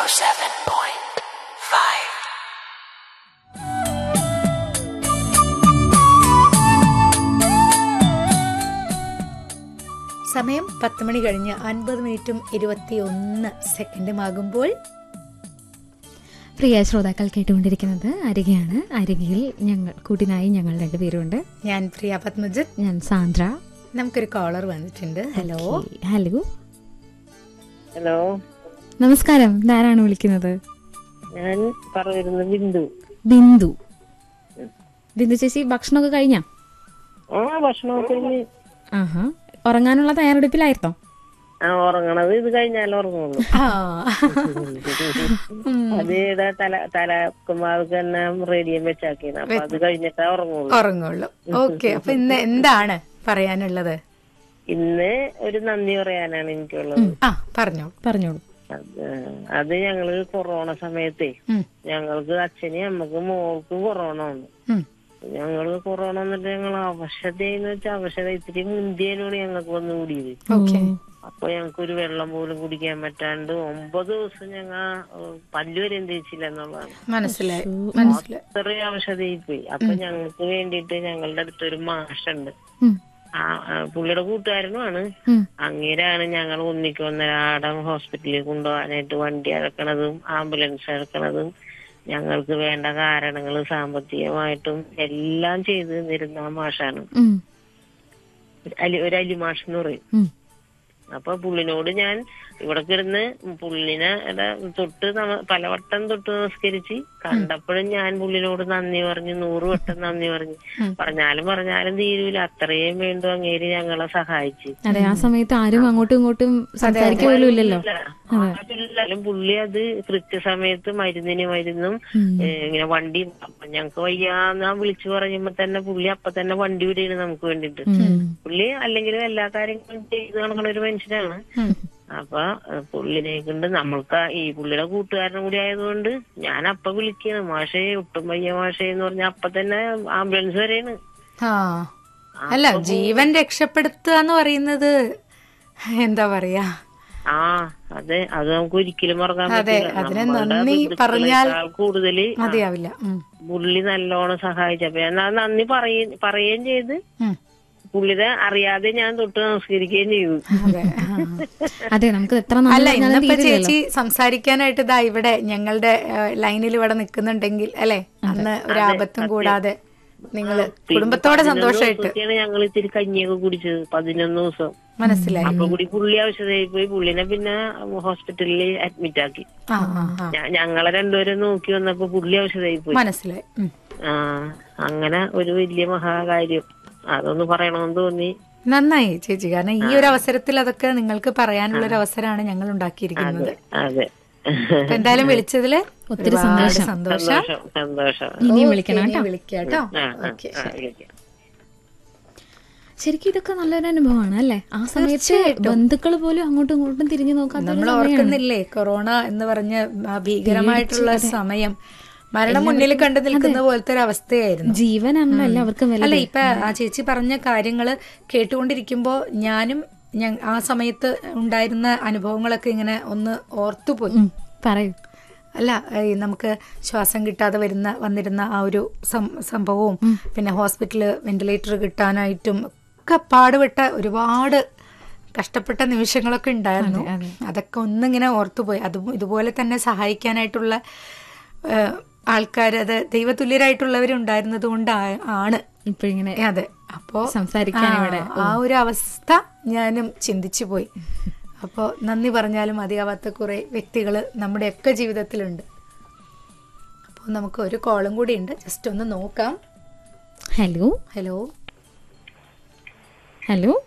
സമയം പത്ത് മണി കഴിഞ്ഞ് അൻപത് മിനിറ്റും ഇരുപത്തി ഒന്ന് സെക്കൻഡും ആകുമ്പോൾ പ്രിയ ശ്രോതാക്കൾ കേട്ടുകൊണ്ടിരിക്കുന്നത് അരികയാണ് അരികയിൽ ഞങ്ങൾ കൂട്ടിനായി ഞങ്ങൾ രണ്ടുപേരുണ്ട് ഞാൻ പ്രിയ പത്മജിത്ത് ഞാൻ സാന്ദ്ര നമുക്കൊരു കോളർ വന്നിട്ടുണ്ട് ഹലോ ഓക്കേ. ഹലോ ഹലോ നമസ്കാരം ഇതാരാണ് വിളിക്കുന്നത് ഞാൻ പറയുന്നത് ബിന്ദു ബിന്ദു ബിന്ദു ചേച്ചി ഭക്ഷണമൊക്കെ കഴിഞ്ഞാ ആ ഭക്ഷണമൊക്കെ കഴിഞ്ഞ് ആഹാ ഉറങ്ങാനുള്ള തയ്യാറെടുപ്പിലായിരുന്നോ ആ ഉറങ്ങണത് ഇത് കഴിഞ്ഞാലേ ഉറങ്ങുള്ളൂ ആ അത് ഇവിടെ തല തലക്കുമാർക്ക് തന്നെ റേഡിയം വെച്ചാക്കിയത് അപ്പൊ അത് കഴിഞ്ഞിട്ടേ ഉറങ്ങുള്ളൂ ഉറങ്ങുള്ളൂ ഓക്കെ അപ്പൊ ഇന്ന് എന്താണ് പറയാനുള്ളത് ഇന്ന് ഒരു നന്ദി പറയാനാണ് എനിക്കുള്ളത് ആ പറഞ്ഞോ പറഞ്ഞോളൂ അത് അത് ഞങ്ങള് കൊറോണ സമയത്തേ ഉം, ഞങ്ങൾക്ക് അച്ഛനും അമ്മക്കും മോൾക്കും കൊറോണ വന്നു ഉം. ഞങ്ങള് കൊറോണ വന്നിട്ട് ഞങ്ങൾ അവശതയെന്ന് വെച്ചാൽ അവശത ഇത്തിരി മുന്തിയനോട് ഞങ്ങൾക്ക് വന്ന് കൂടിയത് ഓക്കെ അപ്പൊ ഞങ്ങൾക്ക് ഒരു വെള്ളം പോലും കുടിക്കാൻ പറ്റാണ്ട് ഒമ്പത് ദിവസം ഞങ്ങ പല്ലുവരെയും തേച്ചില്ല എന്നുള്ളതാണ് മനസ്സിലായി മനസ്സിലായി അത്രയും അവശതയിൽ പോയി അപ്പൊ ഞങ്ങൾക്ക് വേണ്ടിയിട്ട് ഞങ്ങളുടെ അടുത്തൊരു മാഷുണ്ട് ഉം. ആ ആ, പുള്ളിയുടെ കൂട്ടുകാരനുമാണ് ഉം. അങ്ങേരാണ് ഞങ്ങൾ ഒന്നിക്കൊന്നരാടം ഹോസ്പിറ്റലിൽ കൊണ്ടുപോകാനായിട്ട് വണ്ടി ഇറക്കണതും ആംബുലൻസ് ഇറക്കണതും ഞങ്ങൾക്ക് വേണ്ട കാരണങ്ങൾ സാമ്പത്തികമായിട്ടും എല്ലാം ചെയ്ത് നിരുന്ന ആ മാഷാണ് ഉം. അലി ഒരു അലിമാഷ് എന്ന് പറയും ഉം. അപ്പൊ പുള്ളിനോട് ഞാൻ ഇവിടെ കിടന്ന് പുള്ളിനെ എടാ തൊട്ട് നമ പലവട്ടം തൊട്ട് നമസ്കരിച്ച് കണ്ടപ്പോഴും ഞാൻ പുള്ളിനോട് നന്ദി പറഞ്ഞു നൂറ് വട്ടം നന്ദി പറഞ്ഞു പറഞ്ഞാലും പറഞ്ഞാലും തീരൂല അത്രയും വേണ്ടു അങ്ങേര് ഞങ്ങളെ സഹായിച്ച് അതെ ആ സമയത്ത് ആരും അങ്ങോട്ടും ഇങ്ങോട്ടും സംസാരിക്കുക പോലും ഇല്ലല്ലോ ആരും പുള്ളി അത് കൃത്യസമയത്ത് മരുന്നിന് മരുന്നും ഏ, ഇങ്ങനെ വണ്ടി അപ്പൊ ഞങ്ങക്ക് വയ്യാന്ന് വിളിച്ചു പറയുമ്പോ തന്നെ പുള്ളി അപ്പൊ തന്നെ വണ്ടി വിടുകയാണ് നമുക്ക് വേണ്ടിട്ട് പുള്ളി അല്ലെങ്കിലും എല്ലാ കാര്യങ്ങളും ചെയ്ത് നടക്കുന്ന ഒരു മനുഷ്യനാണ് അപ്പൊ ഏ, പുള്ളിനെ കൊണ്ട് നമ്മൾക്ക് ഈ പുള്ളിയുടെ കൂട്ടുകാരനും കൂടി ആയതുകൊണ്ട് ഞാൻ അപ്പൊ വിളിക്കാണ് മാഷേ ഒട്ടും വയ്യ മാഷേ എന്ന് പറഞ്ഞ അപ്പൊ തന്നെ ആംബുലൻസ് വരെയാണ് ആ അല്ല ജീവൻ രക്ഷപ്പെടുത്തുക എന്ന് പറയുന്നത് എന്താ പറയാ ആ അതെ അത് നമുക്ക് ഒരിക്കലും മറക്കാൻ അതെ, പറ്റില്ല അതിന് നമ്മളുടെ നന്ദി പറഞ്ഞാൽ ബന്ധുക്കളെക്കാൾ കൂടുതല് മതിയാവില്ല ഉം, പുള്ളി നല്ലോണം സഹായിച്ചപ്പോ ഞാൻ ആ നന്ദി പറയ പറയുകയും ചെയ്ത് ഉം. പുള്ളിനെ അറിയാതെ ഞാൻ തൊട്ട് നമസ്കരിക്കുകയും ചെയ്തു അതെ ആ. അതെ നമുക്ക് എത്ര അല്ല നന്ദി പറഞ്ഞാലും ഇന്നിപ്പോ തീരില്ലല്ലോ ചേച്ചി സംസാരിക്കാനായിട്ട് ഇതാ ഇവിടെ ഞങ്ങളുടെ ലൈനിൽ ഇവിടെ നിൽക്കുന്നുണ്ടെങ്കിൽ അല്ലെ അന്ന് ഒരു ആപത്തും കൂടാതെ നിങ്ങള് കുടുംബത്തോടെ സന്തോഷമായിട്ട് ാണ് ഞങ്ങൾ ഇത്തിരി കഞ്ഞിയൊക്കെ കുടിച്ചത് പതിനൊന്ന് ദിവസം മനസ്സിലായി അപ്പൊ കൂടി പുള്ളി ആവശ്യതയായി പോയി പുള്ളിനെ പിന്നെ ഹോസ്പിറ്റലിൽ അഡ്മിറ്റ് ആക്കി ആ ആ ആ ഞ- ഞങ്ങളെ രണ്ടുപേരും നോക്കി വന്നപ്പോ പുള്ളി ആവശ്യതയായി പോയി മനസ്സിലായി ഉം. ആ അങ്ങനെ ഒരു വലിയ മഹാകാര്യം അതൊന്ന് പറയണമെന്ന് തോന്നി നന്നായി ചേച്ചി കാരണം ഈ ഒരു അവസരത്തിൽ അതൊക്കെ നിങ്ങൾക്ക് പറയാനുള്ള ഒരു അവസരമാണ് ഞങ്ങൾ ഉണ്ടാക്കിയിരിക്കുന്നത് അതെ അപ്പൊ എന്തായാലും വിളിച്ചതില് ഒത്തിരി ഒരുപാട് സന്തോഷം സന്തോഷം സന്തോഷം ഇനിയും വിളിക്കണം കേട്ടോ വിളിക്കാട്ടോ ആ, ആ, ഓക്കെ ആ, വിളിക്കാം. ശരിക്കും ഇതൊക്കെ നല്ലൊരു അനുഭവമാണ് അല്ലേ ആ സമയത്ത് ബന്ധുക്കൾ പോലും അങ്ങോട്ടും ഇങ്ങോട്ടും തിരിഞ്ഞു നോക്കാത്ത നമ്മൾ ഓർക്കുന്നില്ലേ കൊറോണ എന്ന് പറഞ്ഞ ആ ഭീകരമായിട്ടുള്ള സമയം മരണം മുന്നിൽ കണ്ടു നിൽക്കുന്ന പോലത്തെ ഒരു അവസ്ഥയായിരുന്നു ജീവനാണല്ലോ എല്ലാവർക്കും വില അല്ല ഇപ്പൊ ആ ചേച്ചി പറഞ്ഞ കാര്യങ്ങള് കേട്ടുകൊണ്ടിരിക്കുമ്പോ ഞാനും ഞാൻ ആ സമയത്ത് ഉണ്ടായിരുന്ന അനുഭവങ്ങളൊക്കെ ഇങ്ങനെ ഒന്ന് ഓർത്തുപോയി ഉം, പറയൂ അല്ല ഈ നമുക്ക് ശ്വാസം കിട്ടാതെ വരുന്ന വന്നിരുന്ന ആ ഒരു സം- സംഭവവും പിന്നെ ഹോസ്പിറ്റല് വെന്റിലേറ്റർ കിട്ടാനായിട്ടും ഒക്കെ പാടുപെട്ട ഒരുപാട് കഷ്ടപ്പെട്ട നിമിഷങ്ങളൊക്കെ ഉണ്ടായിരുന്നു അതൊക്കെ ഒന്നിങ്ങനെ ഓർത്തുപോയി അതും ഇതുപോലെ തന്നെ സഹായിക്കാനായിട്ടുള്ള ആൾക്കാർ അത് ദൈവതുല്യരായിട്ടുള്ളവരുണ്ടായിരുന്നത് കൊണ്ട് ആണ് ഇപ്പോഴിങ്ങനെ അതെ അപ്പോ സംസാരിക്കാൻ ആ, ഇവിടെ ആ ഒരു അവസ്ഥ ഞാനും ചിന്തിച്ചു പോയി അപ്പോൾ നന്ദി പറഞ്ഞാലും മതിയാവാത്ത കുറെ വ്യക്തികൾ നമ്മുടെയൊക്കെ ജീവിതത്തിലുണ്ട് അപ്പോൾ നമുക്ക് ഒരു കോളും കൂടി ഉണ്ട് ജസ്റ്റ് ഒന്ന് നോക്കാം ഹലോ ഹലോ ഹലോ